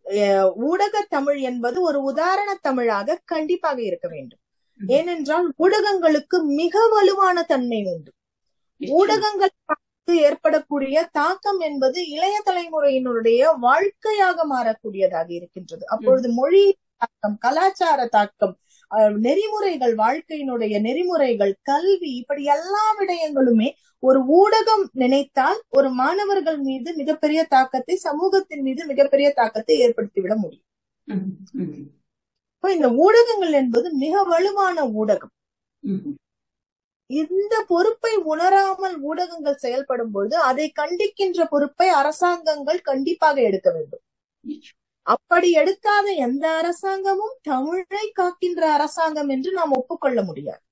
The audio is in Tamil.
அஹ், ஊடக தமிழ் என்பது ஒரு உதாரண தமிழாக கண்டிப்பாக இருக்க வேண்டும் ம். ஏனென்றால் ஊடகங்களுக்கு மிக வலுவான தன்மை உண்டு நிச்சயம். ஊடகங்கள் பார்த்து ஏற்படக்கூடிய தாக்கம் என்பது இளைய தலைமுறையினுடைய வாழ்க்கையாக மாறக்கூடியதாக இருக்கின்றது அப்பொழுது மொழி தாக்கம் கலாச்சார தாக்கம் அஹ், நெறிமுறைகள் வாழ்க்கையினுடைய நெறிமுறைகள் கல்வி இப்படி எல்லா விடயங்களுமே ஒரு ஊடகம் நினைத்தால் ஒரு மாணவர்கள் மீது மிகப்பெரிய தாக்கத்தை சமூகத்தின் மீது மிகப்பெரிய தாக்கத்தை ஏற்படுத்திவிட முடியும் ம், ம், இப்போ இந்த ஊடகங்கள் என்பது மிக வலுவான ஊடகம் ம். இந்த பொறுப்பை உணராமல் ஊடகங்கள் செயல்படும் பொழுது அதை கண்டிக்கின்ற பொறுப்பை அரசாங்கங்கள் கண்டிப்பாக எடுக்க வேண்டும் நிச்சயம். அப்படி எடுக்காத எந்த அரசாங்கமும் தமிழை காக்கின்ற அரசாங்கம் என்று நாம் ஒப்புக்கொள்ள முடியாது